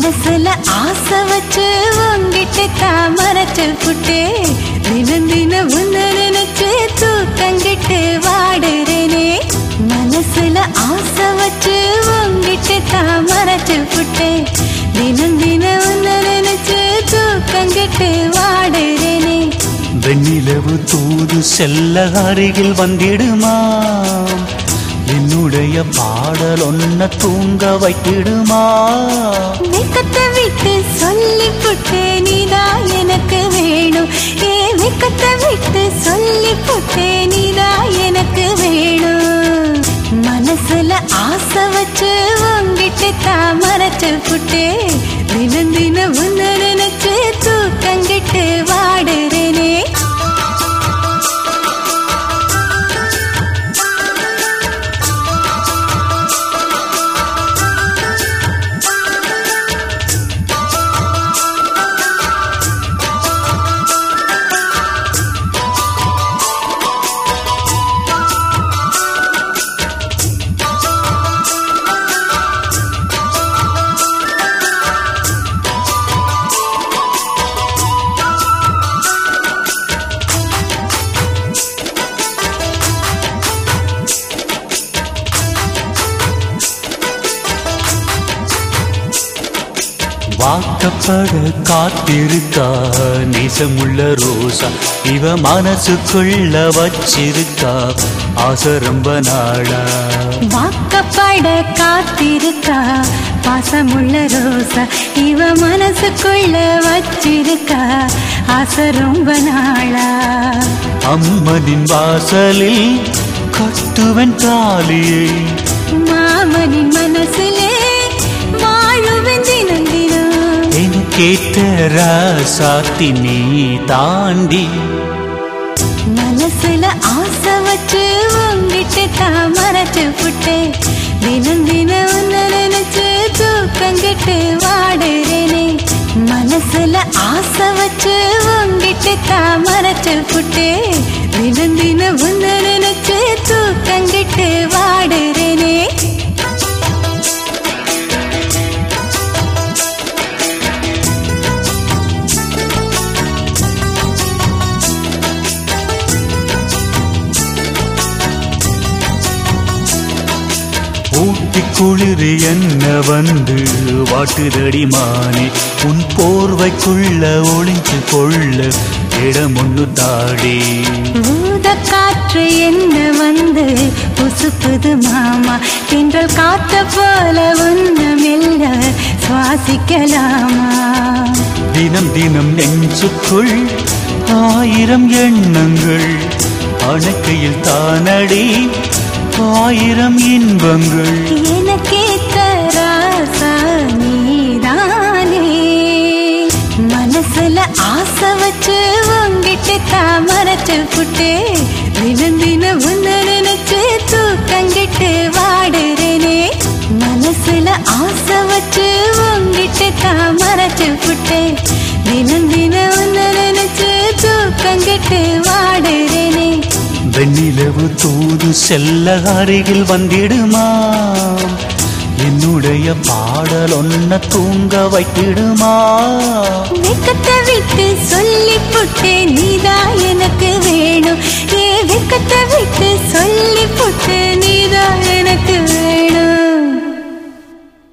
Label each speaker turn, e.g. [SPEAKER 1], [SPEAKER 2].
[SPEAKER 1] மனசுல ஆசை வச்சு உங்கிட்ட தாமரைச்சு புட்டு தினம் தினம் உன்ன நினைச்சு தூக்கங்கிட்டு வாடுறேனே மனசுல ஆசை வச்சு உங்கிட்ட தாமரைச்சு புட்டு தினம் தினம் உன்ன நினைச்சு தூக்கங்கிட்டு வாடுறேனே
[SPEAKER 2] வெண்ணிலவு தூது செல்ல அருகில் வந்திடுமா என்னுடைய பாடல் ஒன்ன தூங்க வைத்திடுமா
[SPEAKER 1] வெக்கத்தை விட்டு சொல்லி புட்டு நீதான் எனக்கு வேணும் ஏ வெக்கத்தை விட்டு சொல்லி புட்டு நீதான் எனக்கு வேணும் மனசுல ஆசை வச்சு உங்கிட்ட தாமரைச்சு புட்டு தினம் தினம் உன்ன நினைச்சு தூக்கங்கிட்டு வாடுறேனே
[SPEAKER 2] வாக்கப்பட காத்திருக்கா நேசமுள்ள ரோசா இவ மனசுக்குள்ள வச்சிருக்கா ஆசை ரொம்ப நாளா
[SPEAKER 1] வாக்கப்பட காத்திருக்கா பாசமுள்ள ரோசா இவ மனசுக்குள்ள வச்சிருக்கா ஆசை ரொம்ப நாளா
[SPEAKER 2] அம்மனின் வாசலில் கட்டுவன் தாலியை
[SPEAKER 1] மாமனின் மனசுலே வாழுவன் தினம் தினம்
[SPEAKER 2] எனக்கேற்ற ராசாத்தி நீ தாண்டி
[SPEAKER 1] மனசுல ஆசை வச்சு உங்கிட்ட தாமரைச்சு புட்டு தினம் தினம் உன்ன நினைச்சு தூக்கங்கிட்டு வாடுறேனே மனசுல ஆசை வச்சு உங்கிட்ட தாமரைச்சு புட்டு தினம் தினம் உன்ன நினைச்சு தூக்கங்கிட்டு வாடுறேனே
[SPEAKER 2] ஊட்டி குளிர் என்ன வந்து வாட்டுதடி மானே உன் போர்வைக்குள்ள ஒளிஞ்சு கொள்ள இடம் ஒன்று தாடி
[SPEAKER 1] ஊத காற்று என்ன வந்து புசுப்புது மாமா தென்றல் காத்த போல உன்ன மெல்ல சுவாசிக்கலாமா
[SPEAKER 2] தினம் தினம் நெஞ்சுக்குள் ஆயிரம் எண்ணங்கள் அணைக்கையில் தானடி ஆயிரம் இன்பங்கள்
[SPEAKER 1] எனக்கே தராசா நீதானே மனசுல ஆசை வச்சு உங்கிட்ட தாமரைச்சு புட்டு தினம் தினம் உன்ன நினைச்சு தூக்கங்கிட்டு வாடுறேனே மனசுல ஆசை வச்சு உங்கிட்ட தாமரைச்சு புட்டு தினம் தினம் உன்ன நினைச்சு தூக்கங்கிட்டு வாடுறேனே
[SPEAKER 2] வெண்ணிலவு தூது செல்ல அருகில் வந்திடுமா என்னுடைய பாடல் ஒன்ன தூங்க வைத்திடுமா
[SPEAKER 1] வெக்கத்தை விட்டு சொல்லி புட்டு நீதான் எனக்கு வேணும் ஏ வெக்கத்தை விட்டு சொல்லி புட்டு நீதான்